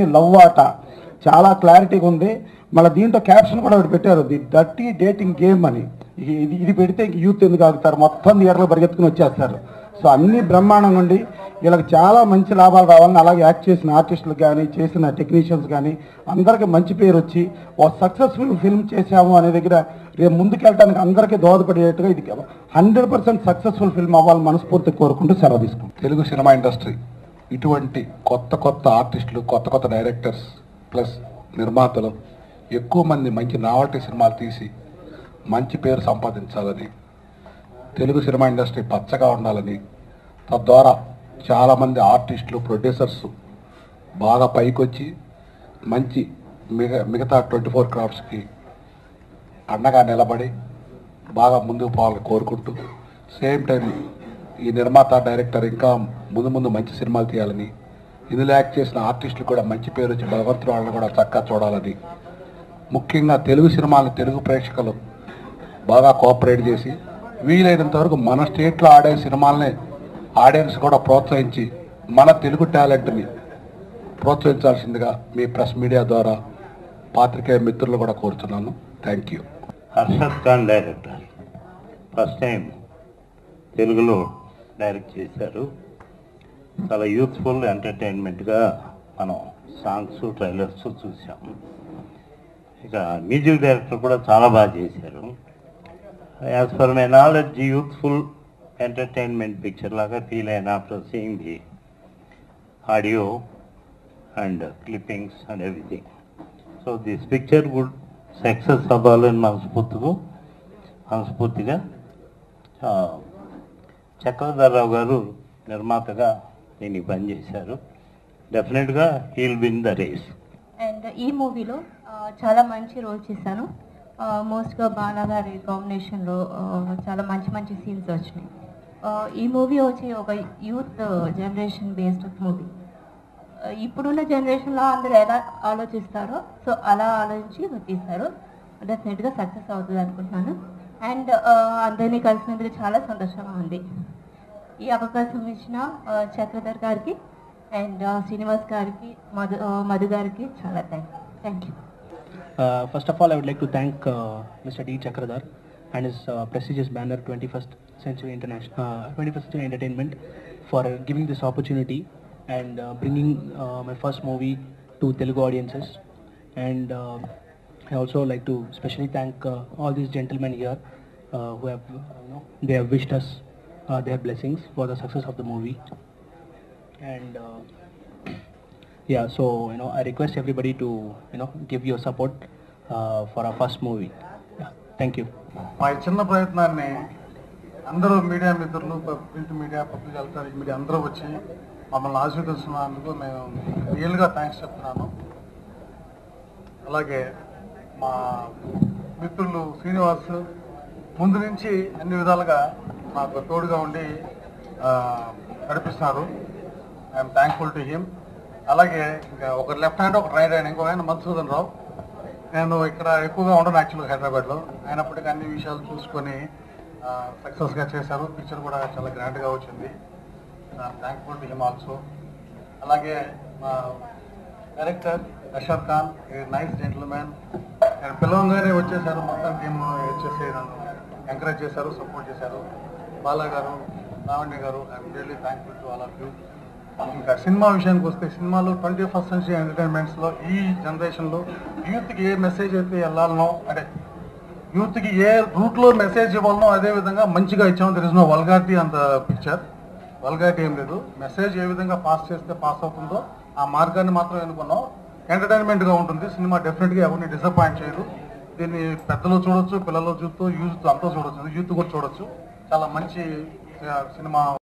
అన్ని లవ్ ఆట చాలా క్లారిటీగా ఉంది మళ్ళీ దీంట్లో క్యాప్షన్ కూడా ఒకటి పెట్టారు ది డర్టీ డేటింగ్ గేమ్ అని ఇది ఇది- ఇది పెడితే ఇంక యూత్ ఎందుకు ఆగుతారు మొత్తం థియేటర్లో పరిగెత్తుకుని వచ్చేస్తారు సో అన్ని బ్రహ్మాండంగా ఉండి వీళ్ళకి చాలా మంచి లాభాలు రావాలని అలాగే యాక్ట్ చేసిన ఆర్టిస్టులు కానీ చేసిన టెక్నీషియన్స్ కానీ అందరికీ మంచి పేరు వచ్చి ఒక సక్సెస్ఫుల్ ఫిల్మ్ చేశాము అనే దగ్గర రేపు ముందుకెళ్ళడానికి అందరికీ దోహదపడేట్టుగా ఇది హండ్రెడ్ పర్సెంట్ సక్సెస్ఫుల్ ఫిల్మ్ అవ్వాలని మనస్ఫూర్తి కోరుకుంటూ సెలవు తీసుకుంటాం తెలుగు సినిమా ఇండస్ట్రీ ఇటువంటి కొత్త కొత్త ఆర్టిస్టులు కొత్త కొత్త డైరెక్టర్స్ ప్లస్ నిర్మాతలు ఎక్కువ మంది మంచి నావల్టీ సినిమాలు తీసి మంచి పేరు సంపాదించాలని తెలుగు సినిమా ఇండస్ట్రీ పచ్చగా ఉండాలని తద్వారా చాలామంది ఆర్టిస్టులు ప్రొడ్యూసర్స్ బాగా పైకొచ్చి మంచి మిగ మిగతా ట్వంటీ ఫోర్ క్రాఫ్ట్స్కి అండగా నిలబడి బాగా ముందుకు పోవాలని కోరుకుంటూ సేమ్ టైం ఈ నిర్మాత డైరెక్టర్ ఇంకా ముందు ముందు మంచి సినిమాలు తీయాలని ఇందులో యాక్ట్ చేసిన ఆర్టిస్టులు కూడా మంచి పేరు వచ్చి భగవంతుడు వాళ్ళని కూడా చక్కగా చూడాలని ముఖ్యంగా తెలుగు సినిమాలు తెలుగు ప్రేక్షకులు బాగా కోఆపరేట్ చేసి వీలైనంత వరకు మన స్టేట్లో ఆడే సినిమాలనే ఆడియన్స్ కూడా ప్రోత్సహించి మన తెలుగు టాలెంట్ని ప్రోత్సహించాల్సిందిగా మీ ప్రెస్ మీడియా ద్వారా పాత్రికేయ మిత్రులు కూడా కోరుతున్నాను thank you Harshad Khan director first time తెలుగులో డైరెక్ట్ చేశారు చాలా యూత్ఫుల్ ఎంటర్టైన్మెంట్గా మనం సాంగ్స్ ట్రైలర్స్ చూసాము ఇక మ్యూజిక్ డైరెక్టర్ కూడా చాలా బాగా చేశారు as for my knowledge youthful entertainment picture లాగా ఫీల్ అయిన after seeing the audio and clippings and everything so this picture would success అవ్వాలని మనస్ఫూర్తిగా మనస్ఫూర్తిగా ఆ, చక్రధర్రావు గారు నిర్మాతగా దీనికి పనిచేశారు డెఫినెట్గా he'll win the race and ఈ మూవీలో ఆ, చాలా మంచి రోల్ చేశాను మోస్ట్గా బాలా గారి కాంబినేషన్లో చాలా మంచి మంచి సీన్స్ వచ్చినాయి ఆ, ఈ మూవీ వచ్చి ఒక యూత్ జనరేషన్ బేస్డ్ మూవీ ఇప్పుడున్న జనరేషన్లో అందరూ ఎలా ఆలోచిస్తారో సో అలా ఆలోచించి తీస్తారు డెఫినెట్గా సక్సెస్ అవుతుంది అనుకుంటున్నాను అండ్ అందరినీ కలిసినందుకు చాలా సంతోషంగా ఉంది ఈ అవకాశం ఇచ్చిన ఆ, చక్రధర్ గారికి అండ్ శ్రీనివాస్ గారికి మధు ఆ, మధు గారికి చాలా thank thank you Uh, first of all, I would like to thank uh, Mr. D. Chakradhar and his uh, prestigious banner 21st Century International, uh, 21st Century Entertainment for uh, giving this opportunity and uh, bringing uh, my first movie to Telugu audiences. And uh, I also like to specially thank uh, all these gentlemen here uh, who have, uh, you know, they have wished us uh, their blessings for the success of the movie. And uh, yeah, so you know, I request everybody to you know give your support uh, for our first movie. Yeah, thank you. మా ఈ చిన్న ప్రయత్నాన్ని అందరూ media మిత్రులు print media public electronic media అందరూ వచ్చి మమ్మల్ని ఆశీర్వదిస్తున్నందుకు మేము రియల్గా థ్యాంక్స్ చెప్తున్నాను అలాగే మా మిత్రులు శ్రీనివాస్ ముందు నుంచి అన్ని విధాలుగా నాకు తోడుగా ఉండి ఆ, నడిపిస్తున్నారు ఐఎమ్ థ్యాంక్ఫుల్ టు హిమ్ అలాగే ఇంకా ఒక లెఫ్ట్ హ్యాండ్ ఒక రైట్ హ్యాండ్ ఇంకో ఆయన మధుసూదన్ రావు నేను ఇక్కడ ఎక్కువగా ఉండను యాక్చువల్గా హైదరాబాద్లో అయినప్పటికీ అన్ని విషయాలు చూసుకొని సక్సెస్గా చేశారు పిక్చర్ కూడా చాలా గ్రాండ్గా వచ్చింది థ్యాంక్ఫుల్ టు హిమ్ ఆల్సో అలాగే మా director Ashar Khan nice gentlemen నేను పిలవంగానే వచ్చేసారు మొత్తం టీమ్ వచ్చేసి నన్ను ఎంకరేజ్ చేశారు సపోర్ట్ చేశారు Bala garu Lavanya garu I'm really thankful to all of you ఇంకా సినిమా విషయానికి వస్తే సినిమాలో ట్వంటీ ఫస్ట్ సెంచరీ ఎంటర్టైన్మెంట్స్లో ఈ జనరేషన్లో యూత్కి ఏ మెసేజ్ అయితే వెళ్ళాలనో అంటే యూత్కి ఏ రూట్లో మెసేజ్ ఇవ్వాలనో అదే విధంగా మంచిగా ఇచ్చాము దర్ ఇస్ నో వల్గారిటీ అంత పిక్చర్ వల్గారిటీ ఏం లేదు మెసేజ్ ఏ విధంగా పాస్ చేస్తే పాస్ అవుతుందో ఆ మార్గాన్ని మాత్రం ఎన్నుకున్నాం ఎంటర్టైన్మెంట్గా ఉంటుంది సినిమా డెఫినెట్గా ఎవరిని డిసప్పాయింట్ చేయదు దీన్ని పెద్దలు చూడొచ్చు పిల్లలు చూస్తూ యూత్ అంతా చూడొచ్చు యూత్ కూడా చూడొచ్చు చాలా మంచి ఆ, సినిమా